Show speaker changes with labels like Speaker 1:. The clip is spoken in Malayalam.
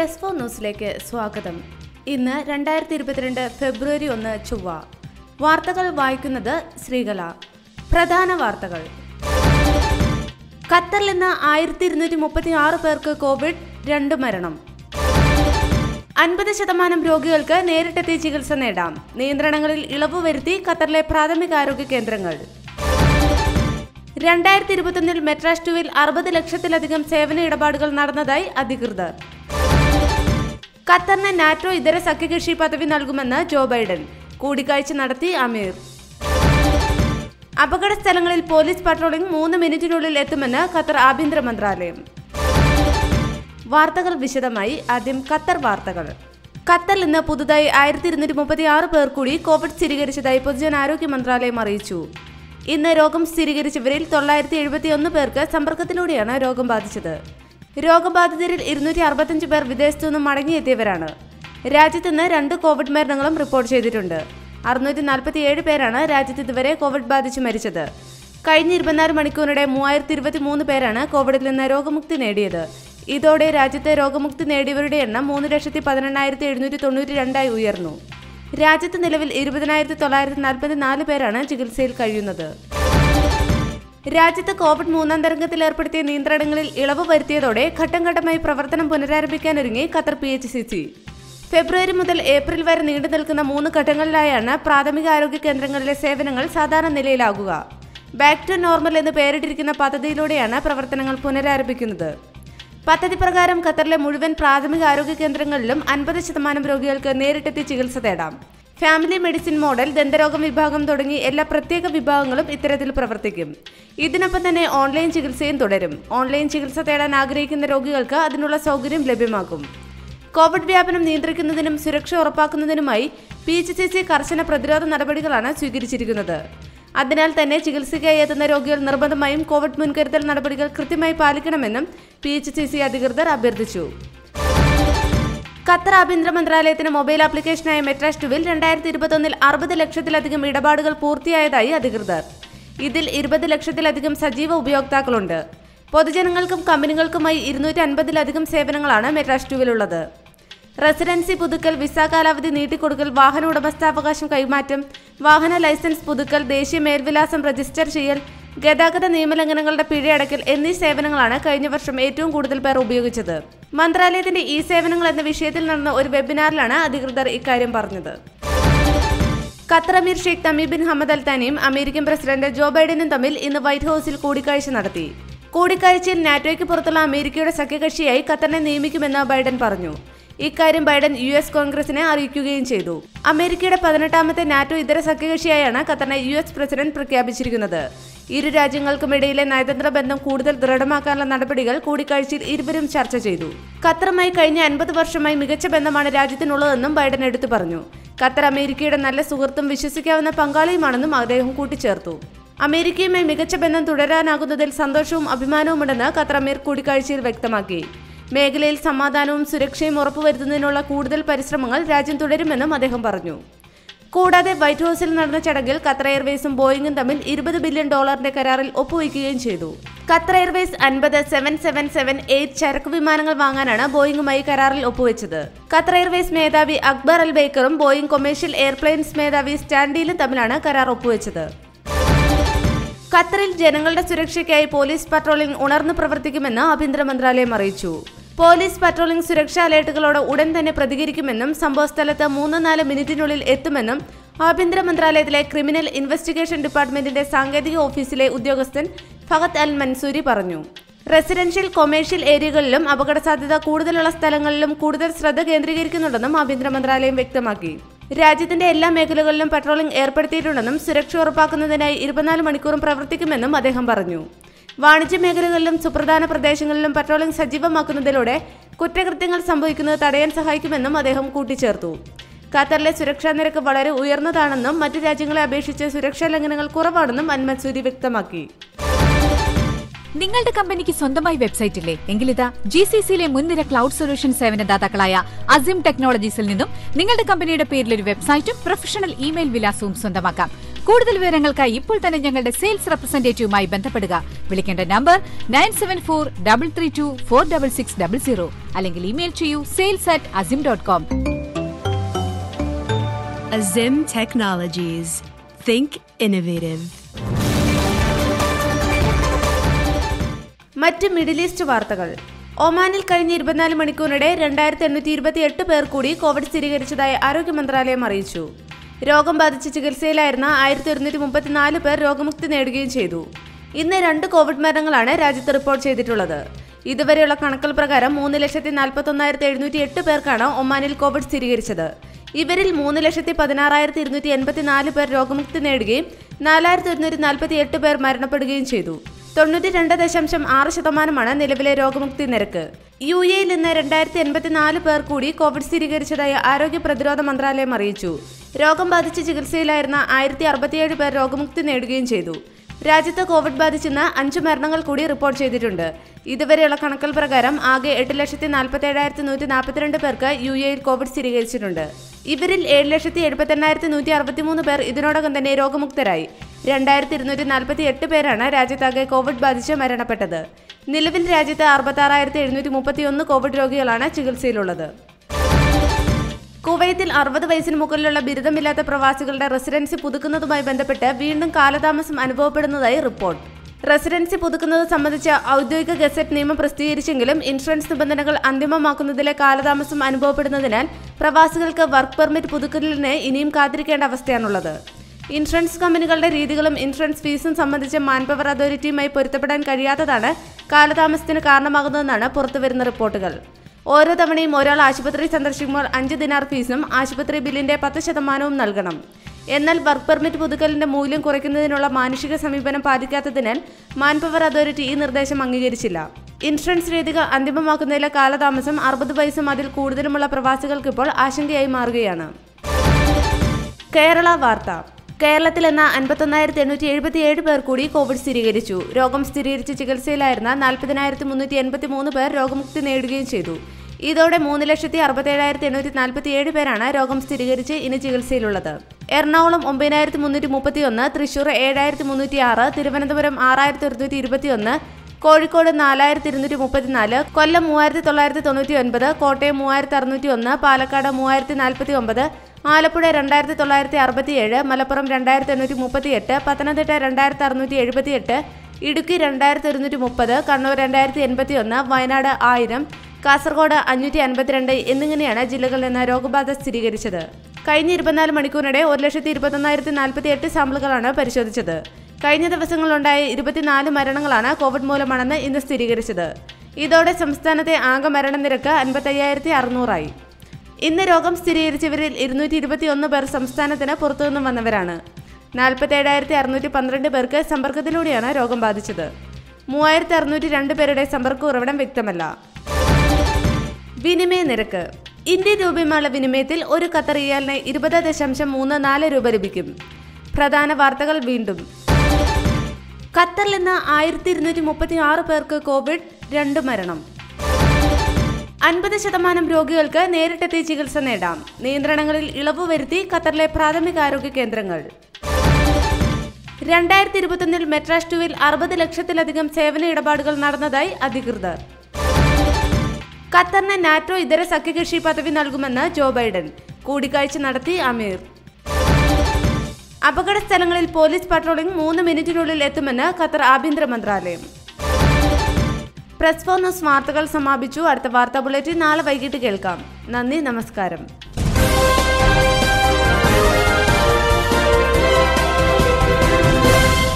Speaker 1: എസ് ഫോർ ന്യൂസിലേക്ക് സ്വാഗതം ഇന്ന് രണ്ടായിരത്തി ഇരുപത്തിരണ്ട് ഫെബ്രുവരി ഒന്ന് ചൊവ്വ വാർത്തകൾ വായിക്കുന്നത് ശ്രീകല പ്രധാന വാർത്തകൾ ഖത്തറിൽ ഇന്ന് ആയിരത്തി ഇരുന്നൂറ്റി മുപ്പത്തി ആറ് പേർക്ക് കോവിഡ് രണ്ട് മരണം അൻപത് ശതമാനം രോഗികൾക്ക് നേരിട്ടെത്തി ചികിത്സ നേടാം നിയന്ത്രണങ്ങളിൽ ഇളവ് വരുത്തി ഖത്തറിലെ പ്രാഥമികാരോഗ്യ കേന്ദ്രങ്ങൾ രണ്ടായിരത്തി ഇരുപത്തൊന്നിൽ മെട്രാസ് ടുവിൽ അറുപത് ലക്ഷത്തിലധികം സേവന ഇടപാടുകൾ നടന്നതായി അധികൃതർ ഖത്തറിന് നാറ്റോ ഇതര സഖ്യകക്ഷി പദവി നൽകുമെന്ന് ജോ ബൈഡൻ കൂടിക്കാഴ്ച നടത്തി അമീർ അപകട സ്ഥലങ്ങളിൽ പോലീസ് പട്രോളിംഗ് മൂന്ന് മിനിറ്റിനുള്ളിൽ എത്തുമെന്ന് ഖത്തർ ആഭ്യന്തര മന്ത്രാലയം വാർത്തകൾ വിശദമായി ആദ്യം ഖത്തർ വാർത്തകൾ ഖത്തറിൽ ഇന്ന് പുതുതായി ആയിരത്തി ഇരുന്നൂറ്റി മുപ്പത്തി ആറ് പേർ കൂടി കോവിഡ് സ്ഥിരീകരിച്ചതായി പൊതുജനാരോഗ്യ മന്ത്രാലയം അറിയിച്ചു ഇന്ന് രോഗം സ്ഥിരീകരിച്ചവരിൽ തൊള്ളായിരത്തി എഴുപത്തിയൊന്ന് പേർക്ക് സമ്പർക്കത്തിലൂടെയാണ് രോഗം ബാധിച്ചത് രോഗബാധിതരിൽ ഇരുന്നൂറ്റി അറുപത്തഞ്ച് പേർ വിദേശത്തു നിന്നും മടങ്ങിയെത്തിയവരാണ് രാജ്യത്ത് ഇന്ന് രണ്ട് കോവിഡ് മരണങ്ങളും റിപ്പോർട്ട് ചെയ്തിട്ടുണ്ട് അറുന്നൂറ്റി നാൽപ്പത്തി ഏഴ് പേരാണ് രാജ്യത്ത് ഇതുവരെ കോവിഡ് ബാധിച്ച് മരിച്ചത് കഴിഞ്ഞ ഇരുപത്തിനാല് മണിക്കൂറിനിടെ മൂവായിരത്തി ഇരുപത്തി മൂന്ന് പേരാണ് കോവിഡിൽ നിന്ന് രോഗമുക്തി നേടിയത് ഇതോടെ രാജ്യത്തെ രോഗമുക്തി നേടിയവരുടെ എണ്ണം മൂന്ന് ലക്ഷത്തി പതിനെണ്ണായിരത്തി എഴുന്നൂറ്റി തൊണ്ണൂറ്റി രണ്ടായി ഉയർന്നു രാജ്യത്ത് നിലവിൽ ഇരുപതിനായിരത്തി തൊള്ളായിരത്തി നാൽപ്പത്തി നാല് പേരാണ് ചികിത്സയിൽ കഴിയുന്നത് രാജ്യത്ത് കോവിഡ് മൂന്നാം തരംഗത്തിൽ ഏർപ്പെടുത്തിയ നിയന്ത്രണങ്ങളിൽ ഇളവ് വരുത്തിയതോടെ ഘട്ടം ഘട്ടമായി പ്രവർത്തനം പുനരാരംഭിക്കാനൊരുങ്ങി Qatar P H C C ഫെബ്രുവരി മുതൽ ഏപ്രിൽ വരെ നീണ്ടു നിൽക്കുന്ന മൂന്ന് ഘട്ടങ്ങളിലായാണ് പ്രാഥമിക ആരോഗ്യ കേന്ദ്രങ്ങളിലെ സേവനങ്ങൾ സാധാരണ നിലയിലാകുക ബാക്ക് ടു നോർമൽ എന്ന് പേരിട്ടിരിക്കുന്ന പദ്ധതിയിലൂടെയാണ് പ്രവർത്തനങ്ങൾ പുനരാരംഭിക്കുന്നത് പദ്ധതി പ്രകാരം ഖത്തറിലെ മുഴുവൻ പ്രാഥമിക ആരോഗ്യ കേന്ദ്രങ്ങളിലും അൻപത് ശതമാനം രോഗികൾക്ക് നേരിട്ടെത്തി ചികിത്സ തേടാം ഫാമിലി മെഡിസിൻ മോഡൽ ദന്തരോഗം വിഭാഗം തുടങ്ങി എല്ലാ പ്രത്യേക വിഭാഗങ്ങളും ഇത്തരത്തിൽ പ്രവർത്തിക്കും ഇതിനൊപ്പം തന്നെ ഓൺലൈൻ ചികിത്സയും തുടരും ഓൺലൈൻ ചികിത്സ തേടാൻ ആഗ്രഹിക്കുന്ന രോഗികൾക്ക് അതിനുള്ള സൗകര്യം ലഭ്യമാക്കും കോവിഡ് വ്യാപനം നിയന്ത്രിക്കുന്നതിനും സുരക്ഷ ഉറപ്പാക്കുന്നതിനുമായി പി എച്ച് സി സി കർശന പ്രതിരോധ നടപടികളാണ് സ്വീകരിച്ചിരിക്കുന്നത് അതിനാൽ തന്നെ ചികിത്സയ്ക്കായി എത്തുന്ന രോഗികൾ നിർബന്ധമായും കോവിഡ് മുൻകരുതൽ നടപടികൾ കൃത്യമായി പാലിക്കണമെന്നും പി എച്ച് സി സി അധികൃതർ അഭ്യർത്ഥിച്ചു ഖത്തർ ആഭ്യന്തര മന്ത്രാലയത്തിന് മൊബൈൽ ആപ്ലിക്കേഷനായ മെട്രാസ് ടുവിൽ രണ്ടായിരത്തി ഇരുപത്തൊന്നിൽ അറുപത് ലക്ഷത്തിലധികം ഇടപാടുകൾ പൂർത്തിയായതായി അധികൃതർ ഇതിൽ ഇരുപത് ലക്ഷത്തിലധികം സജീവ ഉപയോക്താക്കളുണ്ട് പൊതുജനങ്ങൾക്കും കമ്പനികൾക്കുമായി ഇരുന്നൂറ്റി അൻപതിലധികം സേവനങ്ങളാണ് മെട്രാസ് ടുവിലുള്ളത് റെസിഡൻസി പുതുക്കൽ വിസ കാലാവധി നീട്ടിക്കൊടുക്കൽ വാഹന ഉടമസ്ഥാവകാശം കൈമാറ്റം വാഹന ലൈസൻസ് പുതുക്കൽ ദേശീയ മേൽവിലാസം രജിസ്റ്റർ ചെയ്യൽ ഗതാഗത നിയമലംഘനങ്ങളുടെ പിഴയടക്കൽ എന്നീ സേവനങ്ങളാണ് കഴിഞ്ഞ വർഷം ഏറ്റവും കൂടുതൽ പേർ ഉപയോഗിച്ചത് മന്ത്രാലയത്തിന്റെ ഈ സേവനങ്ങൾ എന്ന വിഷയത്തിൽ നടന്ന ഒരു വെബിനാറിലാണ് അധികൃതർ ഇക്കാര്യം പറഞ്ഞത് ഖത്തർ അമീർ ഷെയ്ഖ് തമീം ബിൻ ഹമദ് അൽ താനിയും അമേരിക്കൻ പ്രസിഡന്റ് ജോ ബൈഡനും തമ്മിൽ ഇന്ന് വൈറ്റ് ഹൌസിൽ കൂടിക്കാഴ്ച നടത്തി കൂടിക്കാഴ്ചയിൽ നാറ്റോയ്ക്ക് പുറത്തുള്ള അമേരിക്കയുടെ സഖ്യകക്ഷിയായി ഖത്തറിനെ നിയമിക്കുമെന്ന് ബൈഡൻ പറഞ്ഞു ഇക്കാര്യം ബൈഡൻ യു എസ് കോൺഗ്രസിനെ അറിയിക്കുകയും ചെയ്തു അമേരിക്കയുടെ പതിനെട്ടാമത്തെ നാറ്റോ ഇതര സഖ്യകക്ഷിയായാണ് ഖത്തറിനെ യു എസ് പ്രസിഡന്റ് പ്രഖ്യാപിച്ചിരിക്കുന്നത് ഇരു രാജ്യങ്ങൾക്കുമിടയിലെ നയതന്ത്ര ബന്ധം കൂടുതൽ ദൃഢമാക്കാനുള്ള നടപടികൾ കൂടിക്കാഴ്ചയിൽ ഇരുവരും ചർച്ച ചെയ്തു ഖത്തറുമായി കഴിഞ്ഞ അൻപത് വർഷമായി മികച്ച ബന്ധമാണ് രാജ്യത്തിനുള്ളതെന്നും ബൈഡൻ എടുത്തു പറഞ്ഞു ഖത്തർ അമേരിക്കയുടെ നല്ല സുഹൃത്തും വിശ്വസിക്കാവുന്ന പങ്കാളിയുമാണെന്നും അദ്ദേഹം കൂട്ടിച്ചേർത്തു അമേരിക്കയുമായി മികച്ച ബന്ധം തുടരാനാകുന്നതിൽ സന്തോഷവും അഭിമാനവുമുണ്ടെന്ന് ഖത്തർ അമീർ കൂടിക്കാഴ്ചയിൽ വ്യക്തമാക്കി മേഖലയിൽ സമാധാനവും സുരക്ഷയും ഉറപ്പുവരുത്തുന്നതിനുള്ള കൂടുതൽ പരിശ്രമങ്ങൾ രാജ്യം തുടരുമെന്നും അദ്ദേഹം പറഞ്ഞു കൂടാതെ വൈറ്റ് ഹൌസിൽ നടന്ന ചടങ്ങിൽ ഖത്തർ എയർവേസും ബോയിങ്ങും തമ്മിൽ ഇരുപത് ബില്യൺ ഡോളറിന്റെ കരാറിൽ ഒപ്പുവയ്ക്കുകയും ചെയ്തു ഖത്തർ എയർവേസ് അൻപത് സെവൻ സെവൻ സെവൻ എയ്റ്റ് ചരക്ക് വിമാനങ്ങൾ വാങ്ങാനാണ് ബോയിങ്ങുമായി കരാറിൽ ഒപ്പുവെച്ചത് ഖത്തർ എയർവേസ് മേധാവി അക്ബർ അൽ ബേക്കറും ബോയിങ് കൊമേഴ്ഷ്യൽ എയർപ്ലെയിൻസ് മേധാവി സ്റ്റാൻഡിയിലും തമ്മിലാണ് കരാർ ഒപ്പുവെച്ചത് ഖത്തറിൽ ജനങ്ങളുടെ സുരക്ഷയ്ക്കായി പോലീസ് പട്രോളിംഗ് ഉണർന്നു പ്രവർത്തിക്കുമെന്ന് ആഭ്യന്തര മന്ത്രാലയം അറിയിച്ചു പോലീസ് പട്രോളിംഗ് സുരക്ഷാ അലേർട്ടുകളോട് ഉടൻ തന്നെ പ്രതികരിക്കുമെന്നും സംഭവസ്ഥലത്ത് മൂന്ന് നാല് മിനിറ്റിനുള്ളിൽ എത്തുമെന്നും ആഭ്യന്തര മന്ത്രാലയത്തിലെ ക്രിമിനൽ ഇൻവെസ്റ്റിഗേഷൻ ഡിപ്പാർട്ട്മെന്റിന്റെ സാങ്കേതിക ഓഫീസിലെ ഉദ്യോഗസ്ഥൻ ഫഹദ് അൽ മൻസൂരി പറഞ്ഞു റെസിഡൻഷ്യൽ കൊമേഴ്ഷ്യൽ ഏരിയകളിലും അപകട സാധ്യത കൂടുതലുള്ള സ്ഥലങ്ങളിലും കൂടുതൽ ശ്രദ്ധ കേന്ദ്രീകരിക്കുന്നുണ്ടെന്നും ആഭ്യന്തര മന്ത്രാലയം വ്യക്തമാക്കി രാജ്യത്തിന്റെ എല്ലാ മേഖലകളിലും പട്രോളിംഗ് ഏർപ്പെടുത്തിയിട്ടുണ്ടെന്നും സുരക്ഷ ഉറപ്പാക്കുന്നതിനായി ഇരുപത്തിനാല് മണിക്കൂറും പ്രവർത്തിക്കുമെന്നും അദ്ദേഹം പറഞ്ഞു വാണിജ്യ മേഖലകളിലും സുപ്രധാന പ്രദേശങ്ങളിലും പട്രോളിംഗ് സജീവമാക്കുന്നതിലൂടെ കുറ്റകൃത്യങ്ങൾ സംഭവിക്കുന്നത് തടയാൻ സഹായിക്കുമെന്നും അദ്ദേഹം കൂട്ടിച്ചേർത്തു ഖത്തറിലെ സുരക്ഷാ നിരക്ക് വളരെ ഉയർന്നതാണെന്നും മറ്റു രാജ്യങ്ങളെ അപേക്ഷിച്ച് സുരക്ഷാ ലംഘനങ്ങൾ കുറവാണെന്നും അൻമസൂരി വ്യക്തമാക്കി
Speaker 2: നിങ്ങളുടെ കമ്പനിക്ക് സ്വന്തമായി വെബ്സൈറ്റ് ഇല്ലേ എങ്കിലിതാ ജി സി സിയിലെ മുൻനിര ക്ലൗഡ് സൊല്യൂഷൻ സേവനദാതാക്കളായ അസിം ടെക്നോളജീസിൽ നിന്നും നിങ്ങളുടെ കമ്പനിയുടെ പേരിൽ ഒരു വെബ്സൈറ്റും പ്രൊഫഷണൽ ഇമെയിൽ വിലാസവും സ്വന്തമാക്കാം കൂടുതൽ വിവരങ്ങൾക്കായി ഇപ്പോൾ തന്നെ ഞങ്ങളുടെ സെയിൽസ് റെപ്രസെന്റേറ്റീവുമായി ബന്ധപ്പെടുക വിളിക്കേണ്ട number nine seven four double three two four double six double zero അല്ലെങ്കിൽ ഇമെയിൽ ചെയ്യൂ sales at Azim dot com
Speaker 3: Azim Technologies. Think innovative.
Speaker 1: മറ്റ് മിഡിൽ ഈസ്റ്റ് വാർത്തകൾ ഒമാനിൽ കഴിഞ്ഞ ഇരുപത്തിനാല് മണിക്കൂറിനിടെ രണ്ടായിരത്തി എണ്ണൂറ്റി ഇരുപത്തി എട്ട് പേർ കൂടി കോവിഡ് സ്ഥിരീകരിച്ചതായി ആരോഗ്യ മന്ത്രാലയം അറിയിച്ചു രോഗം ബാധിച്ച് ചികിത്സയിലായിരുന്ന ആയിരത്തി ഒരുന്നൂറ്റി മുപ്പത്തിനാല് പേർ രോഗമുക്തി നേടുകയും ചെയ്തു ഇന്ന് രണ്ട് കോവിഡ് മരണങ്ങളാണ് രാജ്യത്ത് റിപ്പോർട്ട് ചെയ്തിട്ടുള്ളത് ഇതുവരെയുള്ള കണക്കുകൾ പ്രകാരം മൂന്ന് ലക്ഷത്തി നാൽപ്പത്തി ഒന്നായിരത്തി എഴുന്നൂറ്റി എട്ട് പേർക്കാണ് ഒമാനിൽ കോവിഡ് സ്ഥിരീകരിച്ചത് ഇവരിൽ മൂന്ന് ലക്ഷത്തി പതിനാറായിരത്തി ഇരുന്നൂറ്റി എൺപത്തിനാല് പേർ രോഗമുക്തി നേടുകയും നാലായിരത്തി ഒരുന്നൂറ്റി നാൽപ്പത്തി എട്ട് പേർ മരണപ്പെടുകയും ചെയ്തു തൊണ്ണൂറ്റി രണ്ട് ദശാംശം ആറ് ശതമാനമാണ് നിലവിലെ രോഗമുക്തി നിരക്ക് യു എയിൽ നിന്ന് രണ്ടായിരത്തി എൺപത്തിനാല് പേർ കൂടി കോവിഡ് സ്ഥിരീകരിച്ചതായി ആരോഗ്യ പ്രതിരോധ മന്ത്രാലയം അറിയിച്ചു രോഗം ബാധിച്ച് ചികിത്സയിലായിരുന്ന ആയിരത്തി അറുപത്തിയേഴ് പേർ രോഗമുക്തി നേടുകയും ചെയ്തു രാജ്യത്ത് കോവിഡ് ബാധിച്ചെന്ന് അഞ്ച് മരണങ്ങൾ കൂടി റിപ്പോർട്ട് ചെയ്തിട്ടുണ്ട് ഇതുവരെയുള്ള കണക്കുകൾ പ്രകാരം ആകെ എട്ട് ലക്ഷത്തി നാൽപ്പത്തി ഏഴായിരത്തി നൂറ്റി നാൽപ്പത്തിരണ്ട് പേർക്ക് യു എയിൽ കോവിഡ് സ്ഥിരീകരിച്ചിട്ടുണ്ട് ഇവരിൽ ഏഴ് ലക്ഷത്തി എഴുപത്തി എണ്ണായിരത്തി നൂറ്റി അറുപത്തിമൂന്ന് പേർ ഇതിനോടകം തന്നെ രോഗമുക്തരായി രണ്ടായിരത്തി ഇരുന്നൂറ്റി നാൽപ്പത്തി എട്ട് പേരാണ് രാജ്യത്താകെ കോവിഡ് ബാധിച്ച് മരണപ്പെട്ടത് നിലവിൽ രാജ്യത്ത് അറുപത്തി ആറായിരത്തി എഴുന്നൂറ്റി മുപ്പത്തി ഒന്ന് കോവിഡ് രോഗികളാണ് ചികിത്സയിലുള്ളത് കുവൈത്തിൽ അറുപത് വയസ്സിന് മുകളിലുള്ള ബിരുദമില്ലാത്ത പ്രവാസികളുടെ റെസിഡൻസി പുതുക്കുന്നതുമായി ബന്ധപ്പെട്ട് വീണ്ടും കാലതാമസം അനുഭവപ്പെടുന്നതായി റിപ്പോർട്ട് റെസിഡൻസി പുതുക്കുന്നത് സംബന്ധിച്ച് ഔദ്യോഗിക ഗസറ്റ് നിയമം പ്രസിദ്ധീകരിച്ചെങ്കിലും ഇൻഷുറൻസ് നിബന്ധനകൾ അന്തിമമാക്കുന്നതിലെ കാലതാമസം അനുഭവപ്പെടുന്നതിനാൽ പ്രവാസികൾക്ക് വർക്ക് പെർമിറ്റ് പുതുക്കലിന് ഇനിയും കാത്തിരിക്കേണ്ട അവസ്ഥയാണുള്ളത് ഇൻഷുറൻസ് കമ്പനികളുടെ രീതികളും ഇൻഷുറൻസ് ഫീസും സംബന്ധിച്ച് മാൻപവർ അതോറിറ്റിയുമായി പൊരുത്തപ്പെടാൻ കഴിയാത്തതാണ് കാലതാമസത്തിന് കാരണമാകുന്നതെന്നാണ് പുറത്തുവരുന്ന റിപ്പോർട്ടുകൾ ഓരോ തവണയും ഒരാൾ ആശുപത്രി സന്ദർശിക്കുമ്പോൾ അഞ്ച് ദിനാർ ഫീസും ആശുപത്രി ബില്ലിന്റെ പത്ത് ശതമാനവും നൽകണം എന്നാൽ വർക്ക് പെർമിറ്റ് പുതുക്കലിന്റെ മൂല്യം കുറയ്ക്കുന്നതിനുള്ള മാനുഷിക സമീപനം പാലിക്കാത്തതിനാൽ മാൻപവർ അതോറിറ്റി ഈ നിർദ്ദേശം അംഗീകരിച്ചില്ല ഇൻഷുറൻസ് രീതികൾ അന്തിമമാക്കുന്നതിലെ കാലതാമസം അറുപത് വയസ്സും അതിൽ കൂടുതലുമുള്ള പ്രവാസികൾക്ക് ഇപ്പോൾ ആശങ്കയായി മാറുകയാണ് കേരള വാർത്ത കേരളത്തിൽ എന്ന അൻപത്തൊന്നായിരത്തി എണ്ണൂറ്റി എഴുപത്തി ഏഴ് പേർ കൂടി കോവിഡ് സ്ഥിരീകരിച്ചു രോഗം സ്ഥിരീകരിച്ച് ചികിത്സയിലായിരുന്ന നാൽപ്പതിനായിരത്തി മുന്നൂറ്റി എൺപത്തി മൂന്ന് പേർ രോഗമുക്തി നേടുകയും ചെയ്തു ഇതോടെ മൂന്ന് ലക്ഷത്തി അറുപത്തേഴായിരത്തി എണ്ണൂറ്റി നാൽപ്പത്തി ഏഴ് പേരാണ് രോഗം സ്ഥിരീകരിച്ച് ഇനി ചികിത്സയിലുള്ളത് എറണാകുളം ഒമ്പതിനായിരത്തി മുന്നൂറ്റി മുപ്പത്തി ഒന്ന് തൃശൂർ ഏഴായിരത്തി മുന്നൂറ്റി ആറ് തിരുവനന്തപുരം ആറായിരത്തി ഒരുന്നൂറ്റി ഇരുപത്തി ഒന്ന് കോഴിക്കോട് നാലായിരത്തി ഇരുന്നൂറ്റി മുപ്പത്തിനാല് കൊല്ലം മൂവായിരത്തി തൊള്ളായിരത്തി തൊണ്ണൂറ്റി ഒൻപത് കോട്ടയം മൂവായിരത്തി അറുന്നൂറ്റി ഒന്ന് പാലക്കാട് മൂവായിരത്തി നാൽപ്പത്തി ഒമ്പത് ആലപ്പുഴ രണ്ടായിരത്തി തൊള്ളായിരത്തി അറുപത്തിയേഴ് മലപ്പുറം രണ്ടായിരത്തി എണ്ണൂറ്റി മുപ്പത്തിയെട്ട് പത്തനംതിട്ട രണ്ടായിരത്തി അറുന്നൂറ്റി എഴുപത്തിയെട്ട് ഇടുക്കി രണ്ടായിരത്തി ഒരുന്നൂറ്റി മുപ്പത് കണ്ണൂർ രണ്ടായിരത്തി എൺപത്തി ഒന്ന് വയനാട് ആയിരം കാസർഗോഡ് അഞ്ഞൂറ്റി അൻപത്തിരണ്ട് എന്നിങ്ങനെയാണ് ജില്ലകളിൽ നിന്ന് രോഗബാധ സ്ഥിരീകരിച്ചത് കഴിഞ്ഞ ഇരുപത്തിനാല് മണിക്കൂറിനിടെ ഒരു ലക്ഷത്തി ഇരുപത്തൊന്നായിരത്തി നാൽപ്പത്തി എട്ട് സാമ്പിളുകളാണ് പരിശോധിച്ചത് കഴിഞ്ഞ ദിവസങ്ങളിലുണ്ടായ ഇരുപത്തിനാല് മരണങ്ങളാണ് കോവിഡ് മൂലമാണെന്ന് ഇന്ന് സ്ഥിരീകരിച്ചത് ഇതോടെ സംസ്ഥാനത്തെ ആകെ മരണനിരക്ക് അൻപത്തയ്യായിരത്തി അറുന്നൂറായി ഇന്ന് രോഗം സ്ഥിരീകരിച്ചവരിൽ ഇരുന്നൂറ്റി ഇരുപത്തിയൊന്ന് പേർ സംസ്ഥാനത്തിന് പുറത്തുനിന്നും വന്നവരാണ് നാൽപ്പത്തേഴായിരത്തി അറുന്നൂറ്റി പന്ത്രണ്ട് പേർക്ക് സമ്പർക്കത്തിലൂടെയാണ് രോഗം ബാധിച്ചത് മൂവായിരത്തി അറുന്നൂറ്റി രണ്ട് പേരുടെ സമ്പർക്ക ഉറവിടം വ്യക്തമല്ല വിനിമയ നിരക്ക് ഇന്ത്യൻ രൂപയുമായുള്ള വിനിമയത്തിൽ ഒരു ഖത്തർ റിയാലിന് ഇരുപത് ദശാംശം മൂന്ന് നാല് രൂപ ലഭിക്കും പ്രധാന വാർത്തകൾ വീണ്ടും ഖത്തറിൽ നിന്ന് ആയിരത്തി ഇരുന്നൂറ്റി മുപ്പത്തി ആറ് പേർക്ക് കോവിഡ് രണ്ട് മരണം അൻപത് ശതമാനം രോഗികൾക്ക് നേരിട്ടെത്തി ചികിത്സ നേടാം നിയന്ത്രണങ്ങളിൽ ഇളവ് വരുത്തി ഖത്തറിലെ പ്രാഥമികാരോഗ്യ കേന്ദ്രങ്ങൾ രണ്ടായിരത്തി ഇരുപത്തൊന്നിൽ മെട്രാസ് ടുവിൽ അറുപത് ലക്ഷത്തിലധികം സേവന ഇടപാടുകൾ നടന്നതായി അധികൃതർ ഖത്തറിന് നാറ്റോ ഇതര സഖ്യകക്ഷി പദവി നൽകുമെന്ന് ജോ ബൈഡൻ കൂടിക്കാഴ്ച നടത്തി അമീർ അപകട സ്ഥലങ്ങളിൽ പോലീസ് പട്രോളിംഗ് മൂന്ന് മിനിറ്റിനുള്ളിൽ എത്തുമെന്ന് ഖത്തർ ആഭ്യന്തര മന്ത്രാലയം പ്രസ് ഫോർ ന്യൂസ് വാർത്തകൾ സമാപിച്ചു അടുത്ത വാർത്താ ബുള്ളറ്റിൻ നാളെ വൈകിട്ട് കേൾക്കാം നന്ദി നമസ്കാരം